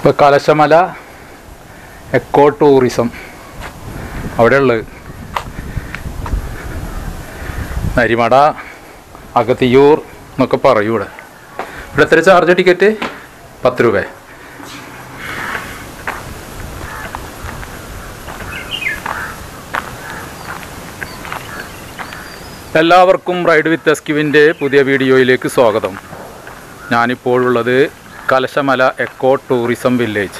ഇപ്പോൾ Kalashamala eco tourism അവിടെയുള്ളത് നരിമട അകത്തിയൂർ എന്നൊക്കെ പറയും ഇവിടെ ഇവിടെ എത്ര ചാർജ് ടിക്കറ്റ് പത്ത് രൂപ എല്ലാവർക്കും റൈഡ് വിത്ത് എസ്ക്യുവിൻ്റെ പുതിയ വീഡിയോയിലേക്ക് സ്വാഗതം ഞാനിപ്പോഴുള്ളത് കലശമല എക്കോ ടൂറിസം വില്ലേജ്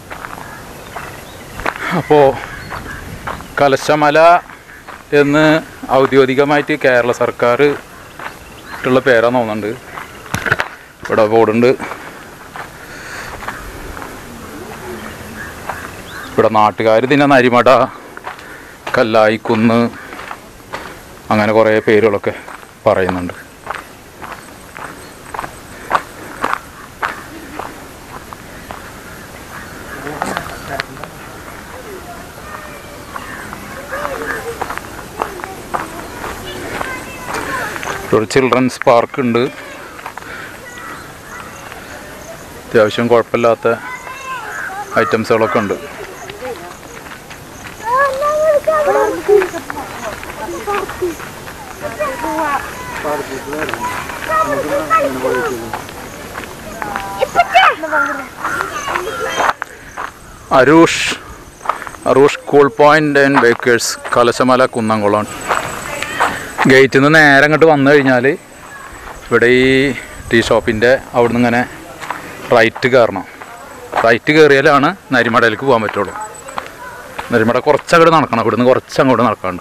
അപ്പോൾ കലശമല എന്ന് ഔദ്യോഗികമായിട്ട് കേരള സർക്കാർ ഇട്ടുള്ള പേരാന്ന് തോന്നുന്നുണ്ട് ഇവിടെ ബോർഡുണ്ട് ഇവിടെ നാട്ടുകാർ ഇതിനെ നരിമട കല്ലായിക്കുന്ന് അങ്ങനെ കുറേ പേരുകളൊക്കെ പറയുന്നുണ്ട് ഒരു ചിൽഡ്രൻസ് പാർക്ക് ഉണ്ട് അത്യാവശ്യം കുഴപ്പമില്ലാത്ത ഐറ്റംസുകളൊക്കെ ഉണ്ട് Aroosh Aroosh cool point and bakers Kalasamala Kunnamkulam ഗേറ്റിൽ നിന്ന് നേരെ അങ്ങോട്ട് വന്നു കഴിഞ്ഞാൽ ഇവിടെ ഈ ടീ ഷോപ്പിൻ്റെ അവിടെ നിന്ന് ഇങ്ങനെ റൈറ്റ് കയറണം റൈറ്റ് കയറിയാലാണ് നരിമടയിലേക്ക് പോകാൻ പറ്റുള്ളൂ നരിമട കുറച്ചങ്ങോട്ട് നടക്കണം ഇവിടുന്ന് കുറച്ച് അങ്ങോട്ട് നടക്കാണ്ട്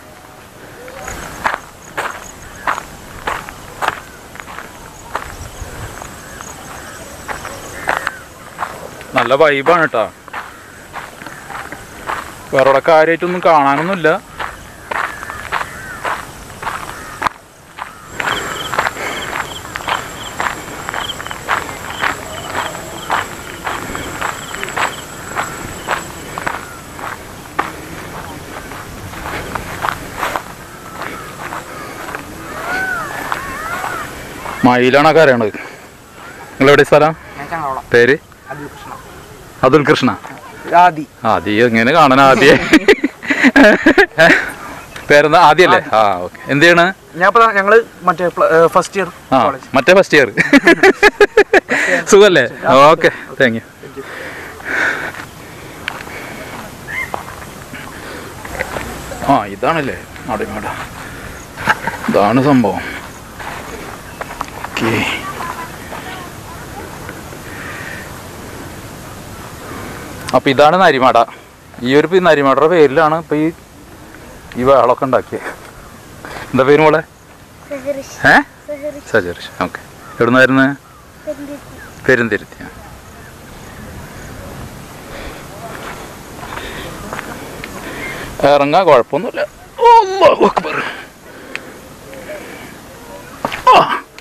നല്ല വൈബാണ് കേട്ടോ വേറെ ഇവിടെ കാര്യമായിട്ടൊന്നും കാണാനൊന്നുമില്ല മയിലാണൊക്കെ അറിയണത് നിങ്ങളെവിടെ സ്ഥലം ഞാൻ ചങ്ങാവളം പേര് അബിൽ കൃഷ്ണ അതുൽ കൃഷ്ണ ആദി ആദ്യ എങ്ങനെ കാണാൻ ആദ്യ പേരെന്താ ആദ്യല്ലേ ആ ഓക്കെ എന്ത് ചെയ്യണ് ഞാൻ ഇപ്പൊ ഞങ്ങള് മറ്റേ ഫസ്റ്റ് ഇയർ ആ കോളേജ് മറ്റേ ഫസ്റ്റ് ഇയർ സുഖല്ലേ ഓക്കെ താങ്ക് യു ആ ഇതാണല്ലേ നാടിമാട ഇതാണ് സംഭവം ഓക്കേ അപ്പം ഇതാണ് നരിമാട ഈ ഒരു പി- നരിമാടയുടെ പേരിലാണ് ഇപ്പം ഈ ഈ വേളൊക്കെ ഉണ്ടാക്കിയത് എന്താ പേര് മോളെ സഹറിഷ് ഏ സഹറിഷ് സജറിഷ് ഓക്കെ എവിടുന്നായിരുന്നു പെരുന്തിരുത്തി പെരുന്തിരുത്തി ഇറങ്ങാ കുഴപ്പമൊന്നുമില്ല അല്ലാഹു അക്ബർ. ആ.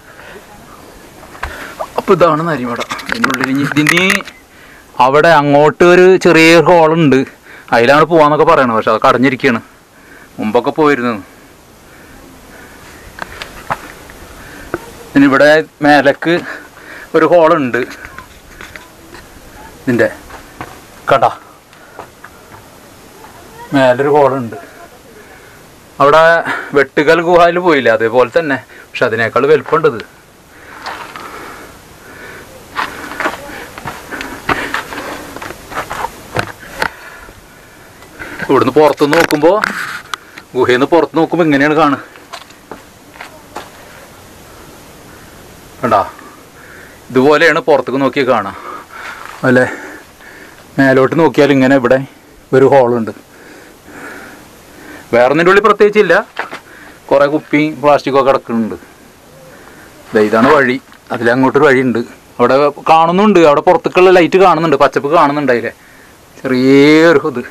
അപ്പൊ ഇതാണ് നരിമട ഇതിൻ്റെ ഉള്ളിൽ ഇനി ഇതിന് അവിടെ അങ്ങോട്ട് ഒരു ചെറിയ ഹോളുണ്ട് അതിലാണ് പോവാന്നൊക്കെ പറയണത് പക്ഷെ അതൊക്കെ അടഞ്ഞിരിക്കുകയാണ് മുമ്പൊക്കെ പോയിരുന്നു പിന്നെ ഇവിടെ മേലക്ക് ഒരു ഹോളുണ്ട് ഇതിൻ്റെ കണ്ട മേലൊരു ഹോളുണ്ട് അവിടെ വെട്ടുകൽ ഗുഹയിൽ പോയില്ല അതേപോലെ തന്നെ പക്ഷെ അതിനേക്കാൾ വലുപ്പമുണ്ട് ഇത് ഇവിടുന്ന് പുറത്തുനിന്ന് നോക്കുമ്പോൾ ഗുഹയിൽ നിന്ന് പുറത്ത് നോക്കുമ്പോൾ ഇങ്ങനെയാണ് കാണുക കണ്ടാ ഇതുപോലെയാണ് പുറത്തേക്ക് നോക്കി കാണുക അല്ലേ മേലോട്ട് നോക്കിയാൽ ഇങ്ങനെ ഇവിടെ ഒരു ഹോളുണ്ട് വേറെ ഒന്നിൻ്റെ ഉള്ളിൽ പ്രത്യേകിച്ചില്ല കുറേ കുപ്പി പ്ലാസ്റ്റിക്കൊക്കെ കിടക്കുന്നുണ്ട് ദേ ഇതാണ് വഴി അതിലങ്ങോട്ടൊരു വഴിയുണ്ട് അവിടെ കാണുന്നുണ്ട് അവിടെ പുറത്തേക്കുള്ള ലൈറ്റ് കാണുന്നുണ്ട് പച്ചപ്പ് കാണുന്നുണ്ട് അതിലെ ചെറിയൊരു ഇത്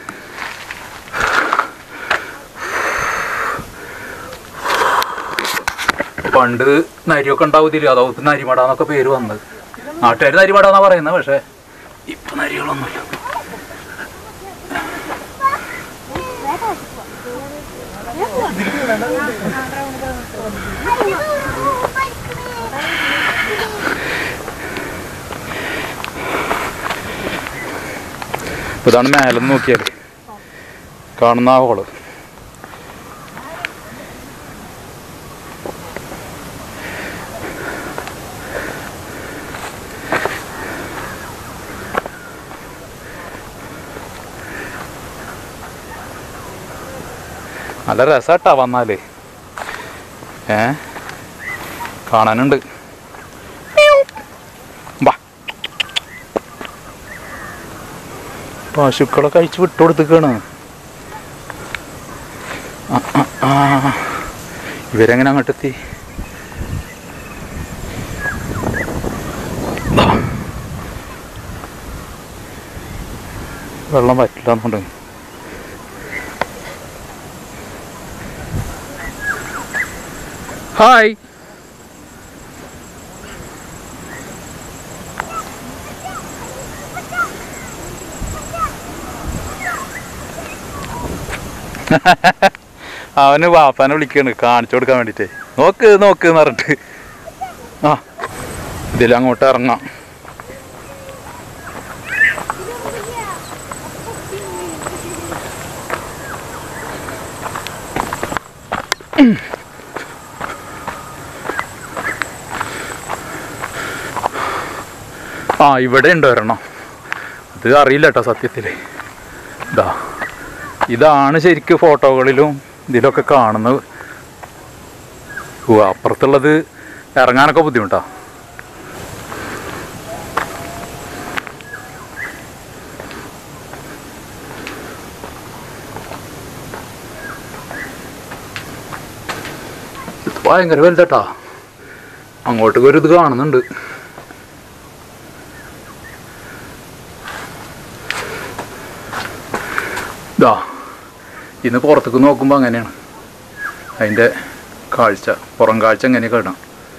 പണ്ട് നരിയൊക്കെ ഉണ്ടാവത്തില്ല അതാവും നരിമട എന്നൊക്കെ പേര് വന്നത് നാട്ടുകാർ നരിമട എന്നാ പറയുന്നത് പക്ഷെ ഇപ്പൊ നരികളൊന്നുമില്ല ഇപ്പൊ ഇതാണ് മേലെ നോക്കിയാൽ കാണുന്ന ആ ഹോള് നല്ല രസാട്ടാ വന്നാല് ഏ കാണാനുണ്ട് ബാ പശുക്കളെ കഴിച്ച് വിട്ടുകൊടുത്തേക്കാണ് ആ, ആ, ആ. ഇവരെങ്ങനെ അങ്ങോട്ടെത്തി ദാ. വെള്ളം പറ്റില്ല എന്നുണ്ട് ഹായ് അവന് വാപ്പാനെ വിളിക്കാണ് കാണിച്ചു കൊടുക്കാൻ വേണ്ടിട്ടേ നോക്ക് നോക്ക് എന്ന് പറഞ്ഞിട്ട് ആ ഇതിലങ്ങോട്ട് ഇറങ്ങാം ആ ഇവിടെ ഉണ്ട് ഒരെണ്ണം ഇത് അറിയില്ല കേട്ടോ സത്യത്തില് ഇതാ ഇതാണ് ശരിക്കും ഫോട്ടോകളിലും ഇതിലൊക്കെ കാണുന്നത് ഓ അപ്പുറത്തുള്ളത് ഇറങ്ങാനൊക്കെ ബുദ്ധിമുട്ടാ ഇത് ഭയങ്കര വലുതാട്ടാ അങ്ങോട്ടേക്ക് ഒരു ഇത് കാണുന്നുണ്ട് ഇതാ ഇന്ന് പുറത്തേക്ക് നോക്കുമ്പോൾ അങ്ങനെയാണ് അതിൻ്റെ കാഴ്ച പുറം കാഴ്ച എങ്ങനെയൊക്കെ ഇടാം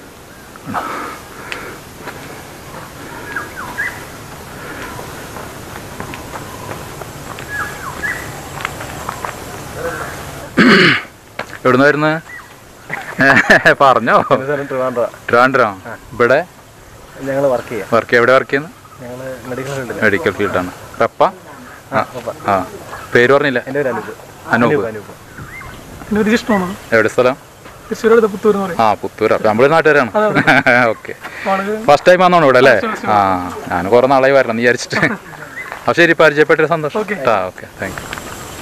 എവിടുന്ന് വരുന്നത് പറഞ്ഞോ ട്രിവാൻഡ്രം ഇവിടെ ഞങ്ങൾ വർക്ക് ചെയ്യാം വർക്ക് എവിടെ വർക്ക് ചെയ്യുന്നത് ഞങ്ങൾ മെഡിക്കൽ ഫീൽഡിൽ മെഡിക്കൽ ഫീൽഡാണ് റപ്പ ആ ആ പേര് പറഞ്ഞില്ല എൻ്റെ ഒരു അനൂപ് അനൂപ് അനൂപ് എൻ്റെ ഒരു ഇഷ്ടമാണ് എവിടെ സ്ഥലം തൃശ്ശൂർ അടുത്ത പുത്തൂർ എന്ന് പറയും ആ പുത്തൂർ അപ്പം നമ്മൾ നാട്ടുകാരാണ് ഓക്കെ വളരെ ഫസ്റ്റ് ടൈം വന്നോണു ഇവിടെ അല്ലേ ആ ഞാൻ കുറേ നാളായി വരണം എന്ന് വിചാരിച്ചിട്ട് അപ്പോൾ ശരി പരിചയപ്പെട്ട സന്തോഷം Okay. ആ ഓക്കെ താങ്ക് യു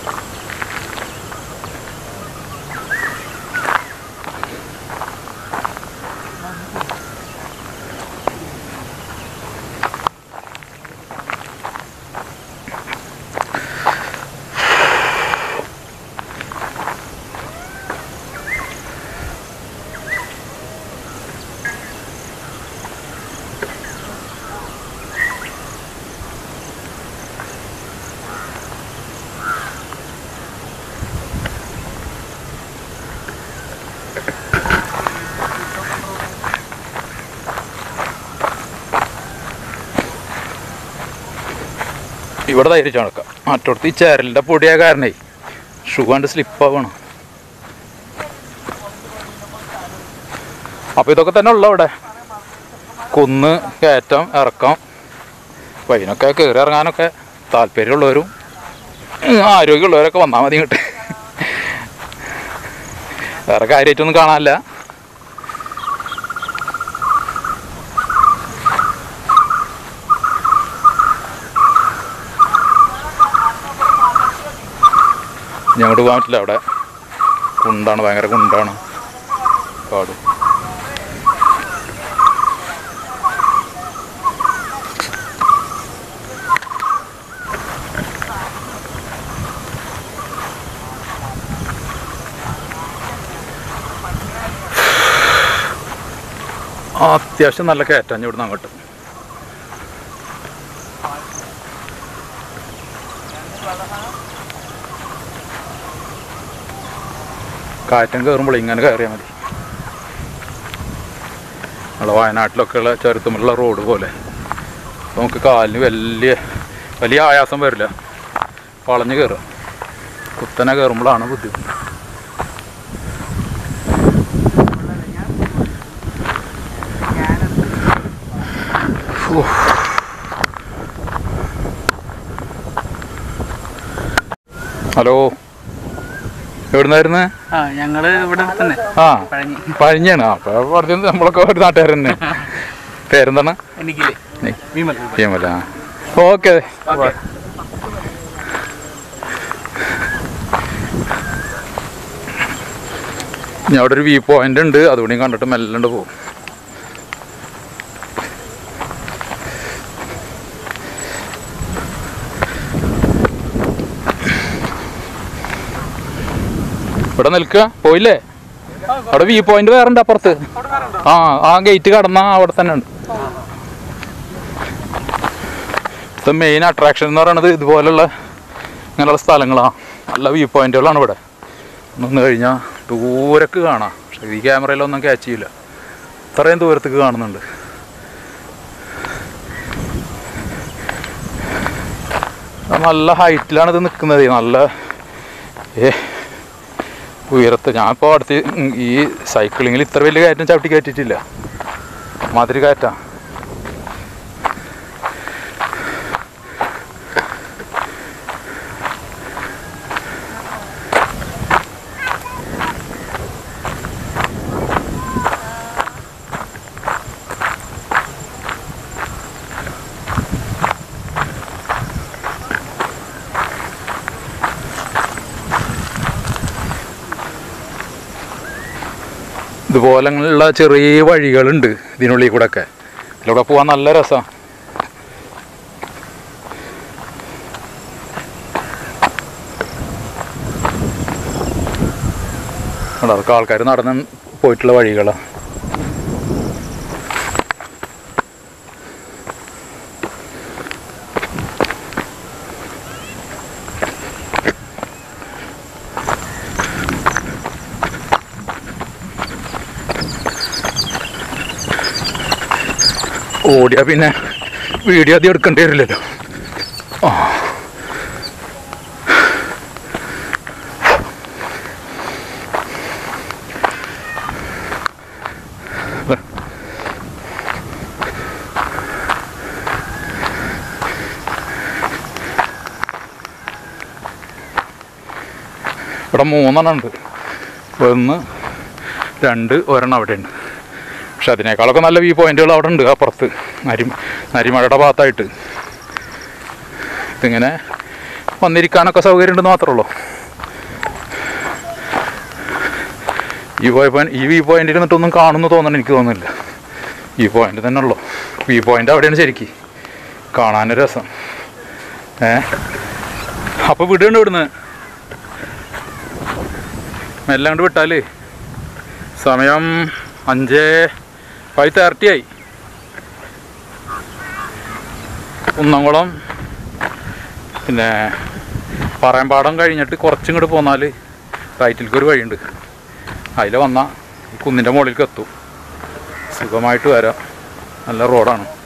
ഇവിടെ ധൈര്യം നടക്കാം മറ്റോടത്ത് ഈ ചേരലിൻ്റെ പൊടിയായ കാരണേ ഷൂ കണ്ട് സ്ലിപ്പാവണം അപ്പോൾ ഇതൊക്കെ തന്നെ ഉള്ള ഇവിടെ കുന്ന് കയറ്റം ഇറക്കം അപ്പോൾ അതിനൊക്കെ കയറി ഇറങ്ങാനൊക്കെ താല്പര്യമുള്ളവരും ഉം, ആരോഗ്യമുള്ളവരൊക്കെ വന്നാൽ മതി ഇങ്ങോട്ട് വേറെ കാര്യമായിട്ടൊന്നും കാണാനില്ല ഇനി അങ്ങോട്ട് പോകാൻ പറ്റില്ല അവിടെ കുണ്ടാണ് ഭയങ്കര കുണ്ടാണ് കാട് ആ, അത്യാവശ്യം നല്ല കയറ്റാൻ ഇവിടുന്ന് അങ്ങോട്ട് കാറ്റം കയറുമ്പോൾ ഇങ്ങനെ കയറിയാൽ മതി നമ്മളെ വയനാട്ടിലൊക്കെ ഉള്ള ചുരത്തുമുള്ള റോഡ് പോലെ അപ്പോൾ നമുക്ക് കാലിന് വലിയ വലിയ ആയാസം വരില്ല വളഞ്ഞ് കയറുക കുത്തനെ കയറുമ്പോഴാണ് ബുദ്ധിമുട്ട് ഫൂ. ഹലോ എവിടുന്നായിരുന്നു ആ ഞങ്ങള് ഇവിടെ തന്നെ ആ പഴഞ്ഞി പഴിഞ്ഞാണ് അപ്പൊ പറഞ്ഞത് നമ്മളൊക്കെ ഒരു നാട്ടുകാർ തന്നെ പേരെന്താണ് എനിക്കില്ലേ വിമൽ ചെയ്യുമല്ല ഓക്കെ ഓക്കെ ഞാൻ അവിടെ ഒരു വ്യൂ പോയിന്റ് ഉണ്ട് അതുകൊണ്ട് കണ്ടിട്ട് മെല്ലണ്ട് പോകും ഇവിടെ നിൽക്കുക പോയില്ലേ അവിടെ വ്യൂ പോയിന്റ് വേറെ ഉണ്ട് അപ്പുറത്ത് ആ ആ ഗേറ്റ് കടന്ന അവിടെ തന്നെ ഉണ്ട് ഇത് മെയിൻ അട്രാക്ഷൻ എന്ന് പറയുന്നത് ഇതുപോലുള്ള ഇങ്ങനെയുള്ള സ്ഥലങ്ങളാണ് നല്ല വ്യൂ പോയിന്റുകളാണ് ഇവിടെ നിന്ന് കഴിഞ്ഞാൽ ദൂരക്ക് കാണാം പക്ഷെ ഈ ക്യാമറയിലൊന്നും ക്യാച്ച് ചെയ്യില്ല ഇത്രയും ദൂരത്തേക്ക് കാണുന്നുണ്ട് അത് നല്ല ഹൈറ്റിലാണ് ഇത് നിൽക്കുന്നത് നല്ല ഏ ഉയരത്ത് ഞാനിപ്പോൾ അടുത്ത് ഈ സൈക്ലിങ്ങിൽ ഇത്ര വലിയ കയറ്റം ചവിട്ടി കയറ്റിയിട്ടില്ല മാതിരി കയറ്റാ ഇതുപോലെയുള്ള ചെറിയ വഴികളുണ്ട് ഇതിനുള്ളിൽ കൂടെ ഒക്കെ ഇതിലൂടെ പോകാൻ നല്ല രസമാണ് അതൊക്കെ ആൾക്കാർ നടന്ന് പോയിട്ടുള്ള വഴികളാണ് ഓടിയാ പിന്നെ വീഡിയോ അധികം എടുക്കേണ്ടി വരില്ലല്ലോ ആ ഇവിടെ മൂന്നെണ്ണം ഉണ്ട് ഒന്ന് രണ്ട് ഒരെണ്ണം അവിടെ ഉണ്ട് പക്ഷെ അതിനേക്കാളൊക്കെ നല്ല വ്യൂ പോയിന്റുകൾ അവിടെ ഉണ്ട് അപ്പുറത്ത് നരി നരിമഴയുടെ ഭാഗത്തായിട്ട് ഇതിങ്ങനെ വന്നിരിക്കാനൊക്കെ സൗകര്യം ഉണ്ടെന്ന് മാത്രമേ ഉള്ളൂ ഈ വ്യൂ പോയിന്റ് ഈ വ്യൂ പോയിന്റിൽ നിന്നിട്ടൊന്നും കാണുന്നു തോന്നണം എനിക്ക് തോന്നുന്നില്ല ഈ പോയിന്റ് തന്നെ ഉള്ളൂ വ്യൂ പോയിന്റ് അവിടെയാണ് ശരിക്ക് കാണാനൊരു രസം ഏ അപ്പോൾ വിടുന്നുണ്ട് ഇവിടുന്ന് മെല്ലെ കൊണ്ട് വിട്ടാലേ സമയം അഞ്ച് ഫൈവ് തേർട്ടി ആയി കുന്നംകുളം പിന്നെ പറയമ്പാടം കഴിഞ്ഞിട്ട് കുറച്ചിങ്ങോട്ട് പോന്നാൽ റൈറ്റിലേക്ക് ഒരു വഴിയുണ്ട് അതിൽ വന്നാൽ കുന്നിൻ്റെ മുകളിലേക്ക് എത്തും സുഖമായിട്ട് വരാം നല്ല റോഡാണ്